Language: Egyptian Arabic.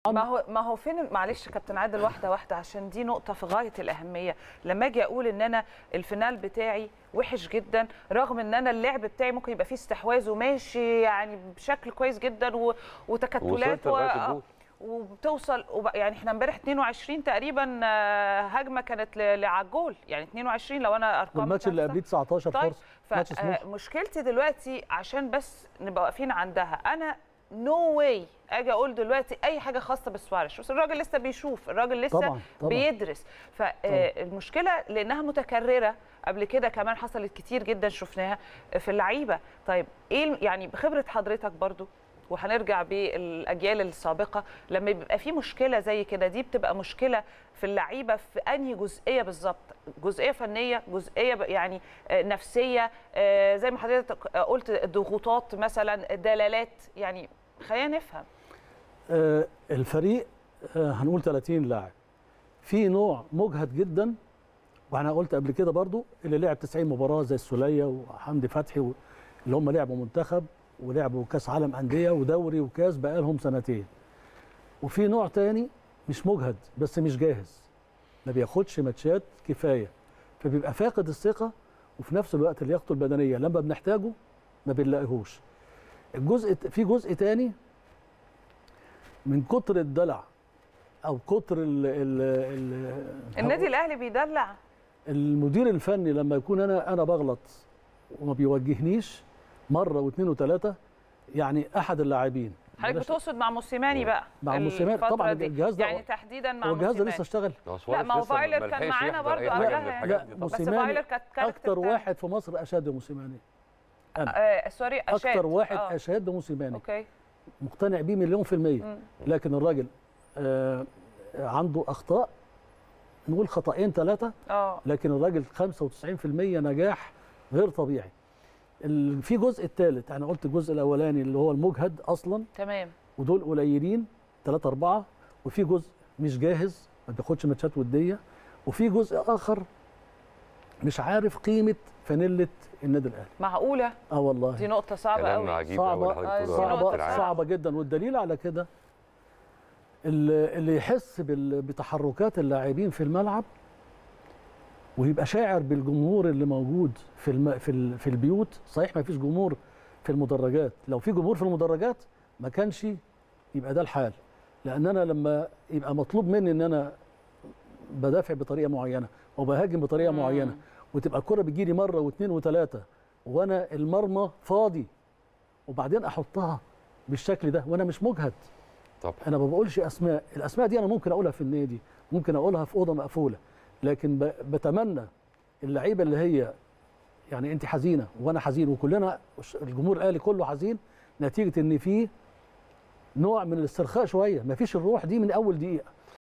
ما هو ما هو فين معلش كابتن عادل واحده واحده عشان دي نقطه في غايه الاهميه لما اجي اقول ان انا الفينال بتاعي وحش جدا رغم ان انا اللعب بتاعي ممكن يبقى فيه استحواذ وماشي يعني بشكل كويس جدا و... وتكتلات وصلت لغاية الجول. وبتوصل وب... يعني احنا امبارح 22 تقريبا آه، هجمه كانت ل- لعجول يعني 22 لو انا ارقام والماتش اللي بتاعتي قبليه 19 طيب فرصه ماتش سموحه فمشكلتي دلوقتي عشان بس نبقى واقفين عندها انا نو واي اجي اقول دلوقتي اي حاجه خاصه بسواريش بس الراجل لسه بيشوف الراجل لسه طبعاً، طبعاً. بيدرس فالمشكله لانها متكرره قبل كده كمان حصلت كتير جدا شفناها في اللعيبه طيب ايه ال- يعني بخبره حضرتك برضو وهنرجع بالاجيال السابقه لما بيبقى في مشكله زي كده دي بتبقى مشكله في اللعيبه في انهي جزئيه بالظبط جزئيه فنيه جزئيه ب- يعني آه، نفسيه آه، زي ما حضرتك قلت ضغوطات مثلا دلالات يعني خلينا نفهم آه، الفريق آه، هنقول 30 لاعب في نوع مجهد جدا وانا قلت قبل كده برضو اللي لعب 90 مباراه زي السوليه وحمدي فتحي و- اللي هم لعبوا منتخب ولعبوا كاس عالم انديه ودوري وكاس بقالهم سنتين وفي نوع تاني مش مجهد بس مش جاهز ما بياخدش ماتشات كفايه فبيبقى فاقد الثقه وفي نفس الوقت لياقته البدنيه لما بنحتاجه ما بنلاقيهوش الجزء في جزء تاني من كتر الدلع او كتر ال ال ال النادي الاهلي بيدلع المدير الفني لما يكون انا انا بغلط وما بيوجهنيش مره واثنين وثلاثه يعني احد اللاعبين حضرتك بلاش- بتقصد مع موسيماني بقى مع موسيماني، الفترة طبعاً دي. الجهاز ده- يعني تحديدا مع هو الجهاز ده موسيماني لسه اشتغل لا ما هو فايلر كان معانا برضو قبلها يعني. لا بس موسيماني فايلر كانت كاركتر اكتر تاني. واحد في مصر اشاد موسيماني آه سوري اشاد اكتر واحد آه. اشاد موسيماني اوكي مقتنع بيه مليون في المية مم. لكن الراجل آه عنده اخطاء نقول خطأين ثلاثه اه لكن الراجل 95% نجاح غير طبيعي ال- في جزء الثالث انا قلت الجزء الاولاني اللي هو المجهد اصلا تمام ودول قليلين ثلاثة أربعة وفي جزء مش جاهز ما بياخدش ماتشات ودية وفي جزء آخر مش عارف قيمة فانيلة النادي الأهلي معقوله اه والله دي نقطه صعبه كلام قوي عجيب صعبة- قوي آه، اللي حضرتك دي بتقوله يا نقطة كابتن صعبة عادل. صعبة جدا والدليل على كده اللي اللي يحس بال- بتحركات اللاعبين في الملعب ويبقى شاعر بالجمهور اللي موجود في الم... في ال... في البيوت صحيح ما فيش جمهور في المدرجات لو في جمهور في المدرجات ما كانش يبقى ده الحال لان انا لما يبقى مطلوب مني ان انا بدافع بطريقه معينه وبهاجم بطريقه مم. معينه وتبقى الكره بتجيلي مره واثنين وثلاثه وانا المرمى فاضي وبعدين احطها بالشكل ده وانا مش مجهد طبعا انا ما بقولش اسماء الاسماء دي انا ممكن اقولها في النادي ممكن اقولها في اوضه مقفوله لكن ب- بتمنى اللعيبه اللي هي يعني انت حزينه وانا حزين وكلنا الجمهور الاهلي كله حزين نتيجه ان في نوع من الاسترخاء شويه ما فيش الروح دي من اول دقيقه